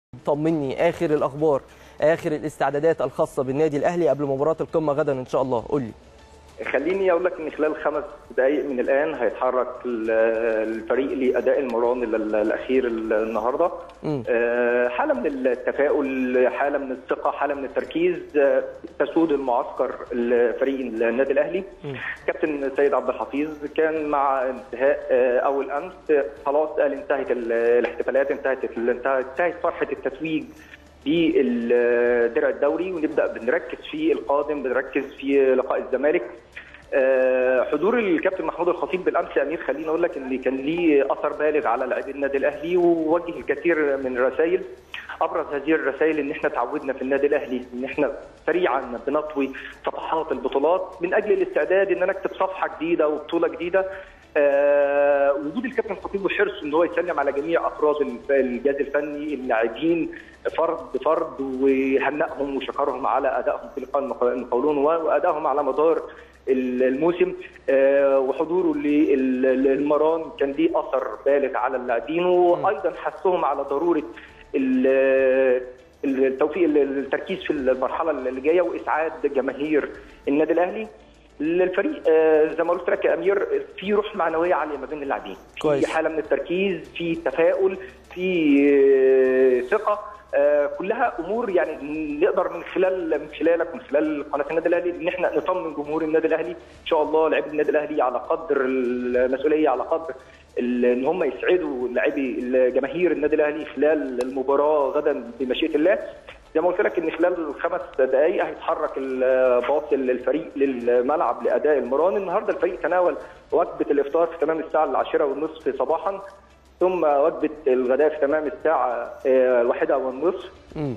طمني اخر الاخبار اخر الاستعدادات الخاصه بالنادي الاهلي قبل مباراه القمه غدا ان شاء الله قول لي خليني اقول لك ان خلال خمس دقائق من الان هيتحرك الفريق لاداء المران الاخير النهارده حاله من التفاؤل حاله من الثقه حاله من التركيز تسود المعسكر فريق النادي الاهلي كابتن سيد عبد الحفيظ كان مع انتهاء اول امس خلاص قال انتهت الاحتفالات انتهت انتهت فرحه التتويج بالدرع الدوري ونبدا بنركز في القادم بنركز في لقاء الزمالك حضور الكابتن محمود الخطيب بالامس يا امير خليني اقول لك ان كان ليه اثر بالغ على لاعبي النادي الاهلي ووجه الكثير من الرسائل ابرز هذه الرسائل ان احنا تعودنا في النادي الاهلي ان احنا سريعا بنطوي صفحات البطولات من اجل الاستعداد ان نكتب صفحه جديده وبطوله جديده آه وجود الكابتن الخطيب وحرصه ان هو يسلم على جميع افراد الجهاز الفني اللاعبين فرد بفرد وهنأهم وشكرهم على ادائهم في لقاء المقاولون وادائهم على مدار الموسم آه وحضوره للمران كان ليه اثر بالغ على اللاعبين وايضا حثهم على ضروره التوفيق التركيز في المرحله اللي جايه واسعاد جماهير النادي الاهلي للفريق زي ما قلت لك يا امير في روح معنويه عاليه ما بين اللاعبين في حاله من التركيز في تفاؤل في ثقه كلها امور يعني نقدر من خلال من خلالك من خلال قناه النادي الاهلي ان احنا نطمن جمهور النادي الاهلي ان شاء الله لاعبي النادي الاهلي على قدر المسؤوليه على قدر ان هم يسعدوا لاعبي جماهير النادي الاهلي خلال المباراه غدا بمشيئه الله زي ما قلت لك ان خلال خمس دقائق هيتحرك باص الفريق للملعب لاداء المران النهارده الفريق تناول وجبه الافطار في تمام الساعه العاشره والنصف صباحا ثم وجبه الغداء في تمام الساعه الواحده والنصف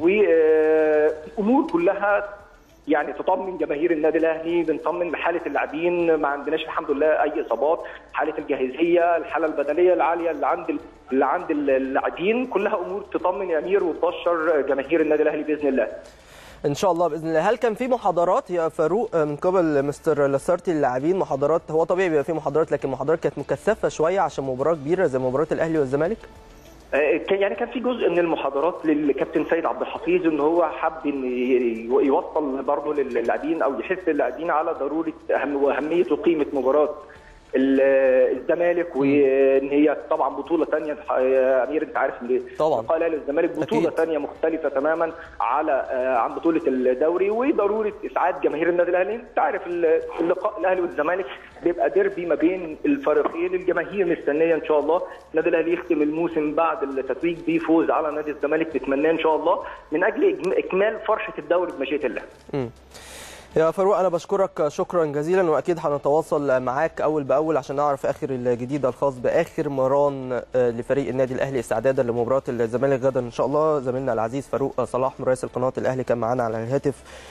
وامور كلها يعني تطمن جماهير النادي الاهلي بنطمن بحاله اللاعبين ما عندناش الحمد لله اي اصابات حاله الجاهزيه الحاله البدنيه العاليه اللي عند اللي عند اللاعبين كلها امور تطمن يا امير وتبشر جماهير النادي الاهلي باذن الله ان شاء الله باذن الله هل كان في محاضرات يا فاروق من قبل مستر لاسارتي للاعبين محاضرات هو طبيعي بيبقى في محاضرات لكن محاضرات كانت مكثفه شويه عشان مباراه كبيره زي مباراه الاهلي والزمالك يعني كان في جزء من المحاضرات للكابتن سيد عبد الحفيظ ان هو حب ان يوصل برضه للاعبين او يحث اللاعبين على ضروره اهم واهميه وقيمه مباراه الزمالك وان هي طبعا بطوله ثانيه يا امير انت عارف ان طبعا قال الزمالك بطوله ثانيه مختلفه تماما على عن بطوله الدوري وضروره اسعاد جماهير النادي الاهلي انت عارف اللقاء الاهلي والزمالك بيبقى ديربي ما بين الفريقين الجماهير مستنيه ان شاء الله النادي الاهلي يختم الموسم بعد التتويج بفوز على نادي الزمالك نتمناه ان شاء الله من اجل اكمال فرحه الدوري بمشيئه الله م. يا فاروق انا بشكرك شكرا جزيلا واكيد هنتواصل معاك اول باول عشان نعرف اخر الجديد الخاص باخر مران لفريق النادي الاهلي استعدادا لمباراه الزمالك غدا ان شاء الله زميلنا العزيز فاروق صلاح مراسل قناه الاهلي كان معانا على الهاتف